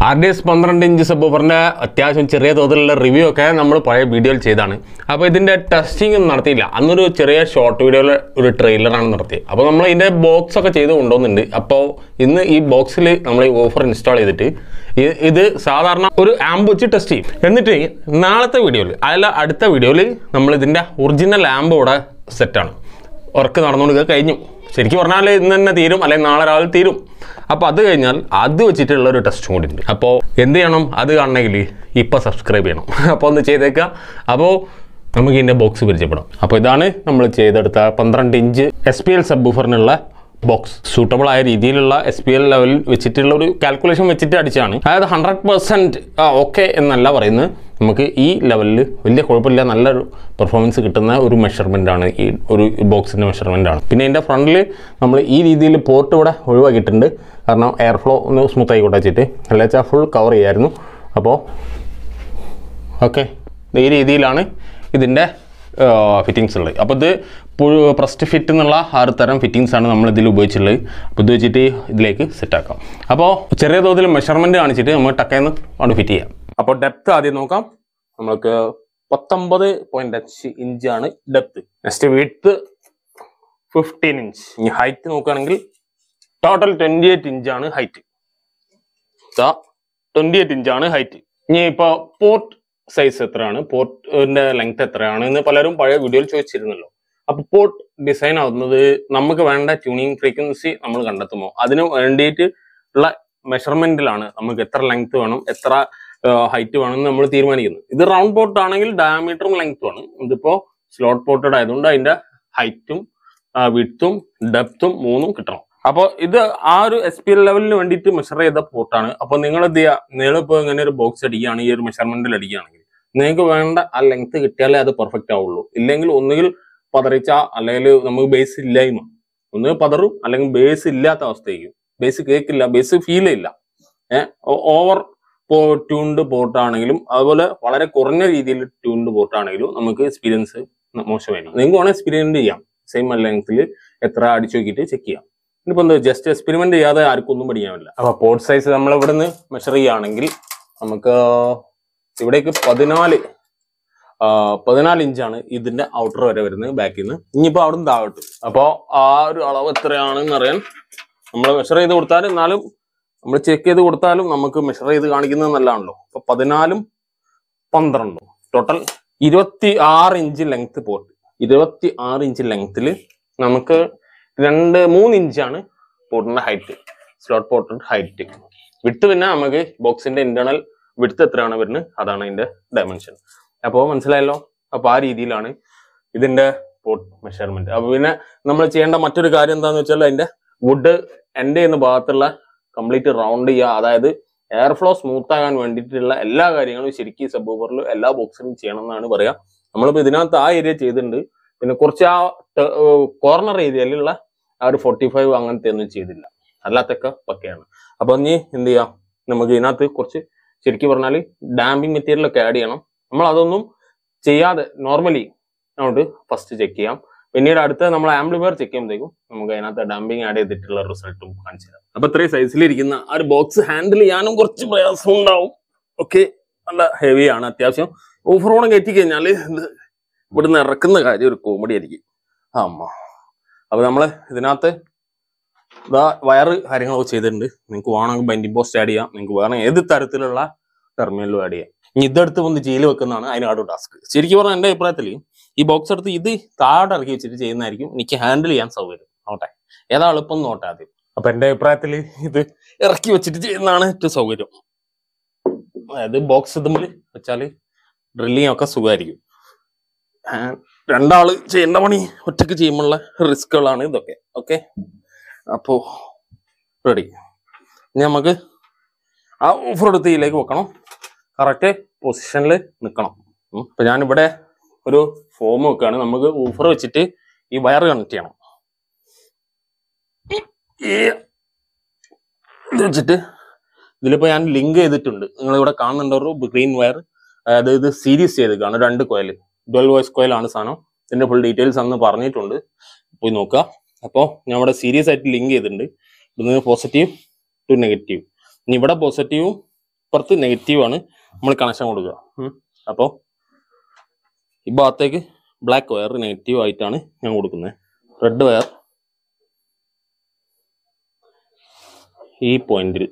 R D S പന്ത്രണ്ട് inch sub ഓഫറിൻ്റെ അത്യാവശ്യം ചെറിയ തോതിലുള്ള റിവ്യൂ ഒക്കെ നമ്മൾ പഴയ വീഡിയോയിൽ ചെയ്താണ് അപ്പോൾ ഇതിൻ്റെ ടെസ്റ്റിംഗ് ഒന്നും നടത്തിയില്ല അന്നൊരു ചെറിയ ഷോർട്ട് വീഡിയോയിലെ ഒരു ട്രെയിലറാണ് നടത്തിയത് അപ്പോൾ നമ്മൾ ഇതിൻ്റെ ബോക്സ് ഒക്കെ ചെയ്ത് കൊണ്ടുവന്നിട്ടുണ്ട് അപ്പോൾ ഇന്ന് ഈ ബോക്സിൽ നമ്മൾ ഈ ഓഫർ ഇൻസ്റ്റാൾ ചെയ്തിട്ട് ഇ- ഇത് സാധാരണ ഒരു ആമ്പ് വെച്ച് ടെസ്റ്റ് ചെയ്യും എന്നിട്ട് നാളത്തെ വീഡിയോയിൽ അല്ല അടുത്ത വീഡിയോയിൽ നമ്മൾ ഇതിൻ്റെ ഒറിജിനൽ ആമ്പ് ഇവിടെ സെറ്റാണ് വർക്ക് നടന്നുകൊണ്ട് കഴിഞ്ഞു ശരിക്കും പറഞ്ഞാൽ ഇന്ന് തന്നെ തീരും അല്ലെങ്കിൽ നാളെ രാവിലെ തീരും അപ്പോൾ അത് കഴിഞ്ഞാൽ അത് വെച്ചിട്ടുള്ള ഒരു ടെസ്റ്റും കൂടി ഉണ്ട് അപ്പോൾ എന്ത് ചെയ്യണം അത് കാണണമെങ്കിൽ ഇപ്പോൾ സബ്സ്ക്രൈബ് ചെയ്യണം അപ്പോൾ ഒന്ന് ചെയ്തേക്കുക അപ്പോൾ നമുക്ക് ഇതിൻ്റെ ബോക്സ് പരിചയപ്പെടാം അപ്പോൾ ഇതാണ് നമ്മൾ ചെയ്തെടുത്ത പന്ത്രണ്ട് ഇഞ്ച് എസ് പി എൽ സബ്ബൂഫറിനുള്ള ബോക്സ് സൂട്ടബിൾ ആയ രീതിയിലുള്ള എസ് പി എൽ ലെവലിൽ വെച്ചിട്ടുള്ള ഒരു കാൽക്കുലേഷൻ വെച്ചിട്ട് അടിച്ചാണ് അതായത് ഹൺഡ്രഡ് പെർസെൻറ്റ് ഓക്കെ എന്നല്ല പറയുന്നത് നമുക്ക് ഈ ലെവലിൽ വലിയ കുഴപ്പമില്ല നല്ലൊരു പെർഫോമൻസ് കിട്ടുന്ന ഒരു മെഷർമെൻ്റ് ആണ് ഈ ഒരു ബോക്സിൻ്റെ മെഷർമെൻ്റ് ആണ് പിന്നെ ഇതിൻ്റെ ഫ്രണ്ടിൽ നമ്മൾ ഈ രീതിയിൽ പോർട്ട് ഇവിടെ ഒഴിവാക്കിയിട്ടുണ്ട് കാരണം എയർ ഫ്ലോ ഒന്ന് സ്മൂത്ത് ആയിക്കോട്ടെ വെച്ചിട്ട് അല്ല വെച്ചാൽ ഫുൾ കവർ ചെയ്യായിരുന്നു അപ്പോൾ ഓക്കെ ഈ രീതിയിലാണ് ഇതിൻ്റെ ഫിറ്റിങ്സ് ഉള്ളത് അപ്പോൾ ഇത് പ്രസ്റ്റ് ഫിറ്റ് എന്നുള്ള ആറ് തരം ഫിറ്റിങ്സ് ആണ് നമ്മൾ ഇതിൽ ഉപയോഗിച്ചിട്ടുള്ളത് അപ്പോൾ ഇത് വെച്ചിട്ട് ഇതിലേക്ക് സെറ്റ് ആക്കാം അപ്പോൾ ചെറിയ തോതിൽ മെഷർമെൻറ്റ് കാണിച്ചിട്ട് നമ്മൾ ടക്കയിൽ നിന്ന് അവിടെ ഫിറ്റ് ചെയ്യാം അപ്പോൾ ഡെപ്ത് ആദ്യം നോക്കാം നമ്മൾക്ക് പത്തൊമ്പത് പോയിന്റ് അഞ്ച് ഇഞ്ചാണ് depth next width fifteen inch ഇനി ഹൈറ്റ് നോക്കുകയാണെങ്കിൽ ടോട്ടൽ ട്വൻറ്റി എയ്റ്റ് ഇഞ്ചാണ് ഹൈറ്റ് ട്വൻറ്റി എയ്റ്റ് ഇഞ്ചാണ് ഹൈറ്റ് ഇനി ഇപ്പോൾ പോർട്ട് സൈസ് എത്രയാണ് പോർട്ടിന്റെ ലെങ്ത് എത്രയാണ് എന്ന് പലരും പഴയ വീഡിയോയിൽ ചോദിച്ചിരുന്നല്ലോ അപ്പൊ പോർട്ട് ഡിസൈൻ ആവുന്നത് നമുക്ക് വേണ്ട ട്യൂണിങ് ഫ്രീക്വൻസി നമ്മൾ കണ്ടെത്തുമോ അതിന് വേണ്ടിയിട്ട് ഉള്ള മെഷർമെന്റിലാണ് നമുക്ക് എത്ര ലെങ്ത് വേണം എത്ര ഹൈറ്റ് വേണം എന്ന് നമ്മൾ തീരുമാനിക്കുന്നത് ഇത് റൗണ്ട് പോർട്ട് ആണെങ്കിൽ ഡയമീറ്ററും ലെങ്ത്തും ആണ് ഇതിപ്പോ സ്ലോട്ട് പോർട്ടഡ് ആയതുകൊണ്ട് അതിന്റെ ഹൈറ്റും വിട്ടും ഡെപ്തും മൂന്നും കിട്ടണം അപ്പോൾ ഇത് ആ ഒരു എസ് പി എൽ ലെവലിന് വേണ്ടിയിട്ട് മെഷർ ചെയ്ത പോർട്ടാണ് അപ്പോൾ നിങ്ങൾ എന്ത് ചെയ്യുക നിങ്ങളിപ്പോൾ ഇങ്ങനെ ഒരു ബോക്സ് അടിക്കുകയാണ് ഈ ഒരു മെഷർമെന്റിൽ അടിക്കുകയാണെങ്കിൽ നിങ്ങൾക്ക് വേണ്ട ആ ലെങ്ത് കിട്ടിയാലേ അത് പെർഫെക്റ്റ് ആവുള്ളൂ ഇല്ലെങ്കിൽ ഒന്നുകിൽ പതറിച്ച അല്ലെങ്കിൽ നമുക്ക് ബേസ് ഇല്ലായ്മ ഒന്ന് പതറും അല്ലെങ്കിൽ ബേസ് ഇല്ലാത്ത അവസ്ഥയായിരിക്കും ബേസ് കേൾക്കില്ല ബേസ് ഫീൽ ഇല്ല ഏഹ് ഓവർ ട്യൂൺഡ് പോർട്ട് ആണെങ്കിലും അതുപോലെ വളരെ കുറഞ്ഞ രീതിയിൽ ട്യൂൺഡ് പോർട്ട് ആണെങ്കിലും നമുക്ക് എക്സ്പീരിയൻസ് മോശമായിരിക്കും നിങ്ങൾക്ക് വേണമെങ്കിൽ എക്സ്പീരിയൻസ് ചെയ്യാം സെയിം ലെങ്ത്തിൽ എത്ര അടിച്ചു നോക്കിയിട്ട് ചെക്ക് ചെയ്യാം ഇനിയിപ്പോ എന്താ ജസ്റ്റ് എക്സ്പെരിമെന്റ് ചെയ്യാതെ ആർക്കും ഒന്നും പഠിക്കാനില്ല അപ്പൊ പോർട്ട് സൈസ് നമ്മൾ ഇവിടുന്ന് മെഷർ ചെയ്യുകയാണെങ്കിൽ നമുക്ക് ഇവിടേക്ക് പതിനാല് ആ, പതിനാല് ഇഞ്ചാണ് ഇതിന്റെ ഔട്ടർ വരെ വരുന്നത് ബാക്കിൽ നിന്ന് ഇനിയിപ്പോ അവിടെ നിന്ന് താഴോട്ട് അപ്പോൾ ആ ഒരു അളവ് എത്രയാണെന്ന് അറിയാൻ നമ്മൾ മെഷർ ചെയ്ത് കൊടുത്താലും എന്നാലും നമ്മൾ ചെക്ക് ചെയ്ത് കൊടുത്താലും നമുക്ക് മെഷർ ചെയ്ത് കാണിക്കുന്നത് നല്ലതാണല്ലോ അപ്പൊ പതിനാലും പന്ത്രണ്ടും ടോട്ടൽ ഇരുപത്തി ആറ് ഇഞ്ച് ലെങ്ത് പോർട്ട് ഇരുപത്തി ആറ് ഇഞ്ച് ലെങ്ത്തിൽ നമുക്ക് രണ്ട് മൂന്ന് ഇഞ്ചാണ് പോർട്ടിന്റെ ഹൈറ്റ് സ്ലോട്ട് പോർട്ടിന്റെ ഹൈറ്റ് വിട്ട് പിന്നെ നമുക്ക് ബോക്സിന്റെ ഇന്റേണൽ വിടുത്ത് എത്രയാണ് വരുന്നത് അതാണ് ഇതിന്റെ ഡയമെൻഷൻ അപ്പോൾ മനസ്സിലായല്ലോ അപ്പൊ ആ രീതിയിലാണ് ഇതിന്റെ പോർട്ട് മെഷർമെന്റ് അപ്പൊ പിന്നെ നമ്മൾ ചെയ്യേണ്ട മറ്റൊരു കാര്യം എന്താന്ന് വെച്ചാൽ അതിന്റെ വുഡ് എൻഡ് ചെയ്യുന്ന ഭാഗത്തുള്ള കംപ്ലീറ്റ് റൗണ്ട് ചെയ്യുക അതായത് എയർ ഫ്ലോ സ്മൂത്ത് ആകാൻ വേണ്ടിയിട്ടുള്ള എല്ലാ കാര്യങ്ങളും ശരിക്കും സബ് ഓവറിൽ എല്ലാ ബോക്സിലും ചെയ്യണം എന്നാണ് പറയാ നമ്മളിപ്പോ ഇതിനകത്ത് ആ ഏരിയ ചെയ്തിട്ടുണ്ട് പിന്നെ കുറച്ച് ആ കോർണർ ഏരിയയിലുള്ള ആ ഒരു ഫോർട്ടി ഫൈവ് അങ്ങനത്തെ ഒന്നും ചെയ്തില്ല അല്ലാത്തൊക്കെ പക്കയാണ് അപ്പൊ ഇനി എന്ത് ചെയ്യാം നമുക്ക് ഇതിനകത്ത് കുറച്ച് ശരിക്കും പറഞ്ഞാൽ ഡാമ്പിങ് മെറ്റീരിയൽ ഒക്കെ ആഡ് ചെയ്യണം നമ്മൾ അതൊന്നും ചെയ്യാതെ നോർമലി അങ്ങോട്ട് ഫസ്റ്റ് ചെക്ക് ചെയ്യാം പിന്നീട് അടുത്ത നമ്മൾ ആംപ്ലിഫയർ ചെക്ക് ചെയ്യുമ്പോഴത്തേക്കും നമുക്ക് അതിനകത്ത് ഡാമ്പിങ് ആഡ് ചെയ്തിട്ടുള്ള റിസൾട്ടും കാണിച്ചു തരാം അപ്പൊ ഇത്രയും സൈസിലിരിക്കുന്ന ആ ഒരു ബോക്സ് ഹാൻഡിൽ ചെയ്യാനും കുറച്ച് പ്രയാസം ഉണ്ടാവും ഓക്കെ നല്ല ഹെവിയാണ് അത്യാവശ്യം ഓഫ് റോഡ് കയറ്റി കഴിഞ്ഞാൽ ഇത് ഇവിടുന്ന് ഇറക്കുന്ന കാര്യം ഒരു കോമഡി ആയിരിക്കും അമ്മ അപ്പൊ നമ്മള് ഇതിനകത്ത് ഇതാ വയറ് കാര്യങ്ങളൊക്കെ ചെയ്തിട്ടുണ്ട് നിങ്ങൾക്ക് വേണമെങ്കിൽ ബൈൻഡിങ് പോസ്റ്റ് ആഡ് ചെയ്യാം നിങ്ങൾക്ക് വേണം ഏത് തരത്തിലുള്ള ടെർമിനലും ആഡ് ചെയ്യാം ഇനി ഇതെടുത്ത് വന്ന് ജയിൽ വെക്കുന്നതാണ് അതിനാണ് ടാസ്ക് ശരിക്കും പറഞ്ഞാൽ എൻ്റെ അഭിപ്രായത്തിൽ ഈ ബോക്സ് എടുത്ത് ഇത് താഴെ ഇറക്കി വെച്ചിട്ട് ചെയ്യുന്നതായിരിക്കും എനിക്ക് ഹാൻഡിൽ ചെയ്യാൻ സൗകര്യം നോട്ടെ ഏതാ എളുപ്പം എന്ന് നോട്ടെ ആദ്യം അപ്പൊ എൻ്റെ അഭിപ്രായത്തിൽ ഇത് ഇറക്കി വെച്ചിട്ട് ചെയ്യുന്നതാണ് ഏറ്റവും സൗകര്യം അതായത് ബോക്സ് ഇതുമ്പിൽ വെച്ചാൽ ഡ്രില്ലിങ് ഒക്കെ സുഖമായിരിക്കും ആ, രണ്ടാള് ചെയ്യേണ്ട പണി ഒറ്റയ്ക്ക് ചെയ്യുമ്പോഴുള്ള റിസ്കുകളാണ് ഇതൊക്കെ ഓക്കെ അപ്പോ റെഡി ഇനി നമുക്ക് ആ ഓഫർ എടുത്ത് ഇതിലേക്ക് വെക്കണം കറക്റ്റ് പൊസിഷനിൽ നിൽക്കണം ഉം. ഇപ്പൊ ഞാനിവിടെ ഒരു ഫോം വെക്കുകയാണ് നമുക്ക് ഊഫർ വെച്ചിട്ട് ഈ വയർ കണക്ട് ചെയ്യണം ഈ ഇത് വെച്ചിട്ട് ഇതിലിപ്പോ ഞാൻ ലിങ്ക് ചെയ്തിട്ടുണ്ട് നിങ്ങൾ ഇവിടെ കാണുന്നുണ്ട് ഒരു ഗ്രീൻ വയർ അതായത് ഇത് സീരീസ് ചെയ്തേക്കാണ് രണ്ട് കോയിൽ ഡുവൽ വോയിസ് കോയിലാണ് സാധനം ഇതിന്റെ ഫുൾ ഡീറ്റെയിൽസ് അന്ന് പറഞ്ഞിട്ടുണ്ട് പോയി നോക്കുക അപ്പോൾ ഞാൻ ഇവിടെ സീരിയസ് ആയിട്ട് ലിങ്ക് ചെയ്തിട്ടുണ്ട് ഇവിടുന്ന് പോസിറ്റീവ് ടു നെഗറ്റീവ് ഇനി ഇവിടെ പോസിറ്റീവും ഇപ്പുറത്ത് നെഗറ്റീവ് ആണ് നമ്മൾ കണക്ഷൻ കൊടുക്കുക ഉം. അപ്പോൾ ഈ ഭാഗത്തേക്ക് ബ്ലാക്ക് വയർ നെഗറ്റീവ് ആയിട്ടാണ് ഞാൻ കൊടുക്കുന്നത് റെഡ് വയർ ഈ പോയിന്റിൽ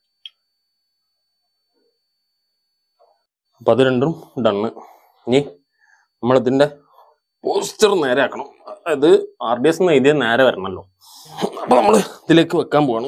അപ്പൊ അത് രണ്ടും ഡണ്ണ് ഇനി നമ്മളിതിന്റെ പോസ്റ്റർ നേരെ ആക്കണം അതായത് ആർ ഡി എസ് എന്ന് എഴുതിയ നേരെ വരണമല്ലോ അപ്പൊ നമ്മൾ ഇതിലേക്ക് വെക്കാൻ പോവാണ്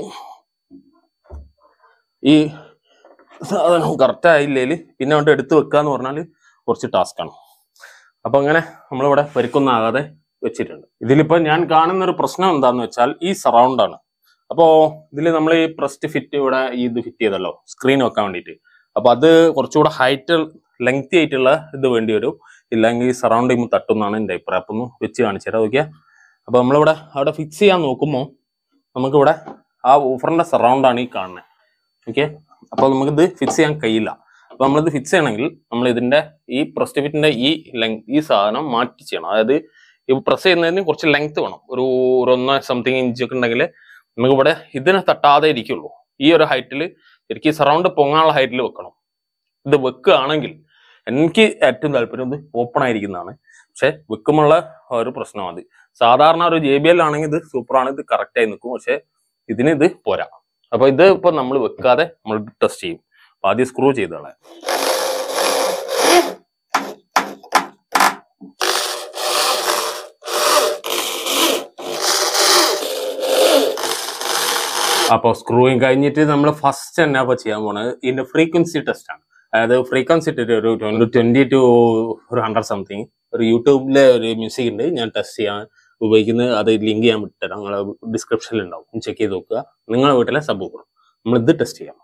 ഈ സാധനം കറക്റ്റ് ആയില്ലേല് പിന്നെ അവിടെ എടുത്ത് വെക്കുക എന്ന് പറഞ്ഞാൽ കുറച്ച് ടാസ്ക് ആണ് അപ്പൊ അങ്ങനെ നമ്മളിവിടെ പരിക്കൊന്നും ആകാതെ വെച്ചിട്ടുണ്ട് ഇതിലിപ്പോ ഞാൻ കാണുന്ന ഒരു പ്രശ്നം എന്താന്ന് വെച്ചാൽ ഈ സറൗണ്ട് ആണ് അപ്പോ ഇതിൽ നമ്മൾ ഈ പ്രസ്റ്റ് ഫിറ്റ് ഇവിടെ ഈ ഇത് ഫിറ്റ് ചെയ്തല്ലോ സ്ക്രീൻ വെക്കാൻ വേണ്ടിയിട്ട് അപ്പൊ അത് കുറച്ചുകൂടെ ഹൈറ്റ് ലെങ്തി ആയിട്ടുള്ള ഇത് വേണ്ടി വരും ഇല്ലെങ്കിൽ സറൗണ്ട് ചെയ്യുമ്പോൾ തട്ടുന്നാണ് എൻ്റെ അഭിപ്രായം അപ്പൊ ഒന്ന് വെച്ച് കാണിച്ചു തരാം ഓക്കെ അപ്പൊ നമ്മളിവിടെ അവിടെ ഫിക്സ് ചെയ്യാൻ നോക്കുമ്പോൾ നമുക്കിവിടെ ആ ഓഫറിന്റെ സറൗണ്ട് ആണ് ഈ കാണുന്നത് ഓക്കെ അപ്പൊ നമുക്കിത് ഫിക്സ് ചെയ്യാൻ കഴിയില്ല അപ്പൊ നമ്മളിത് ഫിക്സ് ചെയ്യണമെങ്കിൽ നമ്മൾ ഇതിന്റെ ഈ പ്രസ്റ്റ് ഫിറ്റിന്റെ ഈ ലെങ് ഈ സാധനം മാറ്റി ചെയ്യണം അതായത് ഈ പ്രസ് ചെയ്യുന്നതിന് കുറച്ച് ലെങ്ത് വേണം ഒരു ഒരു ഒന്ന് സംതിങ് ഇഞ്ച് ഒക്കെ ഉണ്ടെങ്കിൽ നമുക്ക് ഇവിടെ ഇതിനെ തട്ടാതെ ഇരിക്കുള്ളൂ ഈ ഒരു ഹൈറ്റിൽ ശരിക്കും സറൗണ്ട് പൊങ്ങാനുള്ള ഹൈറ്റിൽ വെക്കണം ഇത് വെക്കുകയാണെങ്കിൽ എനിക്ക് ഏറ്റവും താല്പര്യം ഇത് ഓപ്പൺ ആയിരിക്കുന്നതാണ് പക്ഷെ വെക്കുമുള്ള ഒരു പ്രശ്നം അത് സാധാരണ ഒരു ജെ ബി എൽ ആണെങ്കിൽ ഇത് സൂപ്പറാണ് ഇത് കറക്റ്റ് ആയി നിൽക്കും പക്ഷെ ഇതിന് ഇത് പോരാ അപ്പൊ ഇത് ഇപ്പൊ നമ്മൾ വെക്കാതെ നമ്മൾ ടെസ്റ്റ് ചെയ്യും അപ്പൊ ആദ്യം സ്ക്രൂ ചെയ്തോളെ അപ്പോൾ സ്ക്രൂയിങ് കഴിഞ്ഞിട്ട് നമ്മൾ ഫസ്റ്റ് തന്നെ അപ്പോൾ ചെയ്യാൻ പോണത് ഇതിന്റെ ഫ്രീക്വൻസി ടെസ്റ്റ് ആണ് അതായത് ഫ്രീക്വൻസി ഒരു ട്വന്റി ടു ഒരു ഹൺഡ്രഡ് സംതിങ് ഒരു യൂട്യൂബിലെ ഒരു മ്യൂസിക് ഉണ്ട് ഞാൻ ടെസ്റ്റ് ചെയ്യാൻ ഉപയോഗിക്കുന്നത് അത് ലിങ്ക് ചെയ്യാൻ വിട്ടുതരാം നിങ്ങളെ ഡിസ്ക്രിപ്ഷനിൽ ഉണ്ടാവും ചെക്ക് ചെയ്ത് നോക്കുക നിങ്ങളുടെ വീട്ടിലെ സബ് നമ്മൾ ഇത് ടെസ്റ്റ് ചെയ്യാം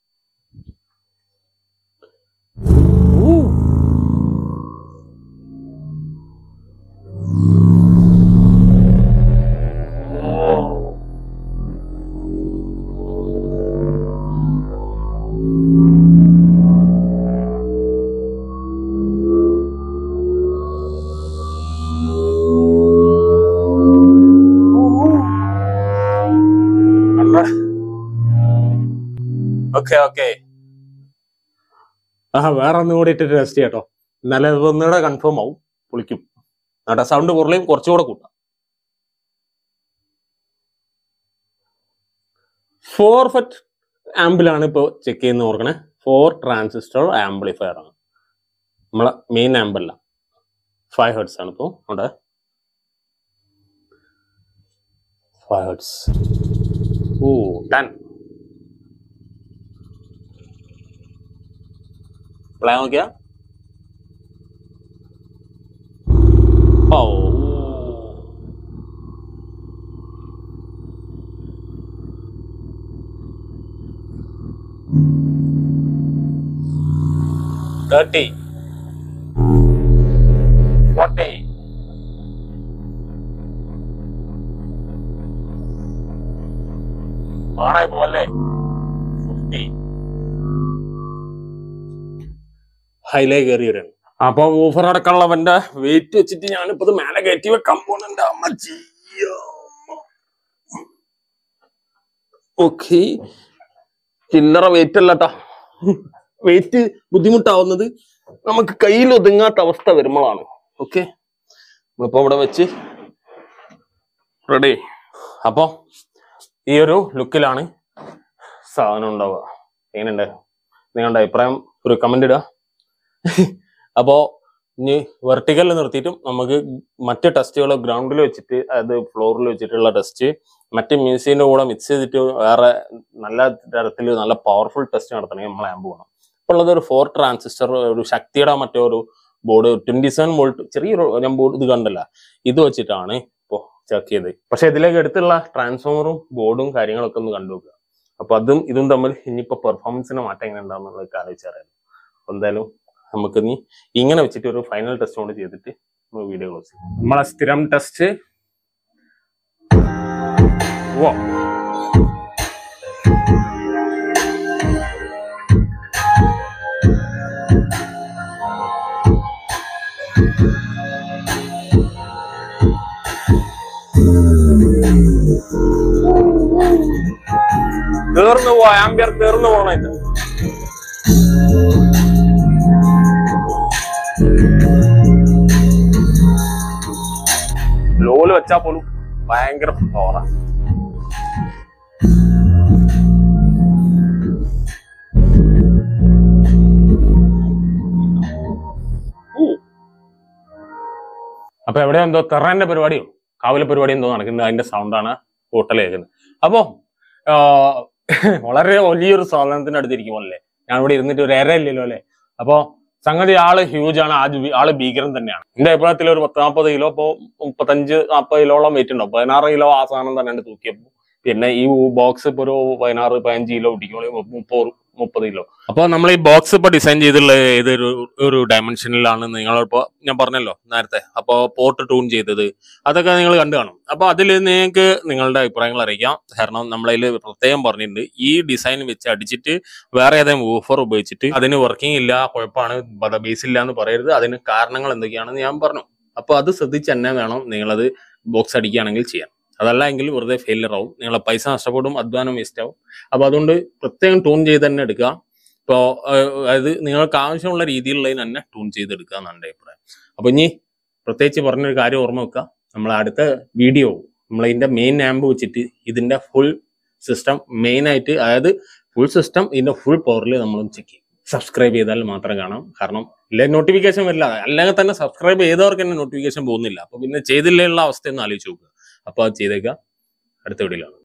ഓക്കെ ഓക്കെ ആ വേറെ ഒന്നും കൂടി ഇട്ടിട്ട് ടെസ്റ്റ് ചെയ്യാട്ടോ എന്നാലേ അത് ഒന്നുകൂടെ കൺഫേം ആവും പൊളിക്കും എന്നിട്ട് സൗണ്ട് കുറയും കുറച്ചുകൂടെ കൂട്ടാം ഫോർ ഫറ്റ് ആംബിലാണ് ഇപ്പോൾ ചെക്ക് ചെയ്യുന്ന ഓർക്കണേ ഫോർ ട്രാൻസിസ്റ്റർ ആംപ്ലിഫയർ ആണ് നമ്മളെ മെയിൻ ആംബിളല്ല ഫൈവ് ഹെർട്സ് ആണ് ഇപ്പോൾ അവിടെ five hertz oh ten play നോക്കിയാ ഓ തേർട്ടി ഫോർട്ടി ആണേ പോലെ ഫിഫ്റ്റി ഹൈലേ കയറി വരാണ് അപ്പൊ ഊഫർ അടക്കമുള്ളവന്റെ വെയിറ്റ് വെച്ചിട്ട് ഞാനിപ്പോ ഇത് മേലെ കയറ്റി വെക്കാൻ പോകുന്നുണ്ട് അമ്മച്ചി ഓക്കെ ചില്ലറ വെയിറ്റ് അല്ലട്ടാ വെയിറ്റ് ബുദ്ധിമുട്ടാവുന്നത് നമുക്ക് കയ്യിൽ ഒതുങ്ങാത്ത അവസ്ഥ വരുമ്പോഴാണ് ഓക്കെ നമ്മളിപ്പോ ഇവിടെ വെച്ച് റെഡി അപ്പോ ഈ ഒരു ലുക്കിലാണ് സാധനം ഉണ്ടാവുക എങ്ങനെയുണ്ട് നിങ്ങളുടെ അഭിപ്രായം ഒരു കമന്റ് ഇടുക അപ്പോ ഇനി വെർട്ടിക്കലിൽ നിർത്തിയിട്ടും നമുക്ക് മറ്റ് ടെസ്റ്റുകൾ ഗ്രൗണ്ടിൽ വെച്ചിട്ട് അതായത് ഫ്ലോറിൽ വെച്ചിട്ടുള്ള ടെസ്റ്റ് മറ്റ് മ്യൂസിയത്തിന്റെ കൂടെ മിക്സ് ചെയ്തിട്ട് വേറെ നല്ല തരത്തിൽ നല്ല പവർഫുൾ ടെസ്റ്റ് നടത്തണമെങ്കിൽ നമ്മൾ ആമ്പ് വേണം ഇപ്പോൾ ഉള്ളത് ഒരു ഫോർ ട്രാൻസിസ്റ്റർ ഒരു ശക്തിയുടെ മറ്റേ ഒരു ബോർഡ് ട്വന്റി സെവൻ വോൾട്ട് ചെറിയൊരു ഞാൻ ബോർഡ് ഇത് കണ്ടല്ല ഇത് വെച്ചിട്ടാണ് ഇപ്പോൾ ചെക്ക് ചെയ്തത് പക്ഷെ ഇതിലേക്ക് എടുത്തുള്ള ട്രാൻസ്ഫോമറും ബോർഡും കാര്യങ്ങളൊക്കെ ഒന്ന് കണ്ടു നോക്കുക അപ്പൊ അതും ഇതും തമ്മിൽ ഇനിയിപ്പോ പെർഫോമൻസിന് മാറ്റം എങ്ങനെ ഉണ്ടാവുന്നുള്ളത് ആലോചിച്ചറിയാം അപ്പൊ എന്തായാലും നമുക്ക് നീ ഇങ്ങനെ വെച്ചിട്ട് ഒരു ഫൈനൽ ടെസ്റ്റ് കൊണ്ട് ചെയ്തിട്ട് വീഡിയോ ക്ലോസ് ചെയ്യും നമ്മളെ സ്ഥിരം ടെസ്റ്റ് ഓ തീർന്നു പോ ആംബിയർ തീർന്നു പോണ ഇത് വെച്ചാൽ പോലും ഭയങ്കര പവറാണ് അപ്പൊ എവിടെ എന്തോ തെറന്റെ പരിപാടിയോ കാവല പരിപാടി എന്തോ നടക്കുന്നത് അതിന്റെ സൗണ്ടാണ് ഹോട്ടൽ കേൾക്കുന്നത് അപ്പോ ആ, വളരെ വലിയൊരു സാധനത്തിന്റെ അടുത്തിരിക്കുമല്ലേ ഞാൻ ഇവിടെ ഇരുന്നിട്ട് ഒരു എര ഇല്ലല്ലോ അല്ലെ അപ്പോ സംഗതി ആള് ഹ്യൂജ് ആണ് ആജ് ബി- ആള് ഭീകരൻ തന്നെയാണ് എന്റെ അഭിപ്രായത്തിൽ ഒരു പത്ത് നാൽപ്പത് കിലോ ഇപ്പോ മുപ്പത്തഞ്ച് നാൽപ്പത് കിലോളം വെയിറ്റ് ഉണ്ടാവും പതിനാറ് കിലോ ആ സാധനം തന്നെയാണ് തൂക്കിയപ്പോ പിന്നെ ഈ ബോക്സ് ഇപ്പൊ ഒരു പതിനാറ് പതിനഞ്ച് കിലോ പിടിക്കുമ്പോൾ മുപ്പത് മുപ്പത് കിലോ അപ്പൊ നമ്മൾ ഈ ബോക്സ് ഇപ്പൊ ഡിസൈൻ ചെയ്തിട്ടുള്ള ഏതൊരു ഒരു ഡയമെൻഷനിലാണ് നിങ്ങളിപ്പോ ഞാൻ പറഞ്ഞല്ലോ നേരത്തെ അപ്പോ പോർട്ട് ട്യൂൺ ചെയ്തത് അതൊക്കെ നിങ്ങൾ കണ്ടു കാണും അപ്പൊ അതിൽ നിങ്ങൾക്ക് നിങ്ങളുടെ അഭിപ്രായങ്ങൾ അറിയിക്കാം കാരണം നമ്മളതിൽ പ്രത്യേകം പറഞ്ഞിട്ടുണ്ട് ഈ ഡിസൈൻ വെച്ച് അടിച്ചിട്ട് വേറെ ഏതെങ്കിലും ഓഫർ ഉപയോഗിച്ചിട്ട് അതിന് വർക്കിംഗ് ഇല്ല കുഴപ്പമാണ് ബേസ് ഇല്ല എന്ന് പറയരുത് അതിന് കാരണങ്ങൾ എന്തൊക്കെയാണെന്ന് ഞാൻ പറഞ്ഞു അപ്പൊ അത് ശ്രദ്ധിച്ച് തന്നെ വേണം നിങ്ങളത് ബോക്സ് അടിക്കുകയാണെങ്കിൽ ചെയ്യാൻ അതല്ല എങ്കിൽ വെറുതെ ഫെയിലിയർ ആവും നിങ്ങളെ പൈസ നഷ്ടപ്പെടും അധ്വാനം വേസ്റ്റ് ആവും അപ്പൊ അതുകൊണ്ട് പ്രത്യേകം ട്യൂൺ ചെയ്ത് തന്നെ എടുക്കുക ഇപ്പോൾ അതായത് നിങ്ങൾക്ക് ആവശ്യമുള്ള രീതിയിലുള്ളതിന് തന്നെ ട്യൂൺ ചെയ്തെടുക്കുക എന്നാണ് എൻ്റെ അഭിപ്രായം അപ്പൊ ഇനി പ്രത്യേകിച്ച് പറഞ്ഞൊരു കാര്യം ഓർമ്മ വെക്കുക നമ്മൾ അടുത്ത വീഡിയോ നമ്മൾ ഇതിന്റെ മെയിൻ ആമ്പ് വെച്ചിട്ട് ഇതിന്റെ ഫുൾ സിസ്റ്റം മെയിൻ ആയിട്ട് അതായത് ഫുൾ സിസ്റ്റം ഇതിന്റെ ഫുൾ പവറിൽ നമ്മൾ ചെക്ക് ചെയ്യും സബ്സ്ക്രൈബ് ചെയ്താൽ മാത്രം കാണാം കാരണം ഇല്ല നോട്ടിഫിക്കേഷൻ വരില്ല അല്ലെങ്കിൽ തന്നെ സബ്സ്ക്രൈബ് ചെയ്തവർക്ക് തന്നെ നോട്ടിഫിക്കേഷൻ പോകുന്നില്ല അപ്പൊ പിന്നെ ചെയ്തില്ലുള്ള അവസ്ഥയൊന്ന് ആലോചിച്ച് നോക്കുക അപ്പൊ അത് ചെയ്തേക്കുക അടുത്ത വീഡിയോയിലാണ്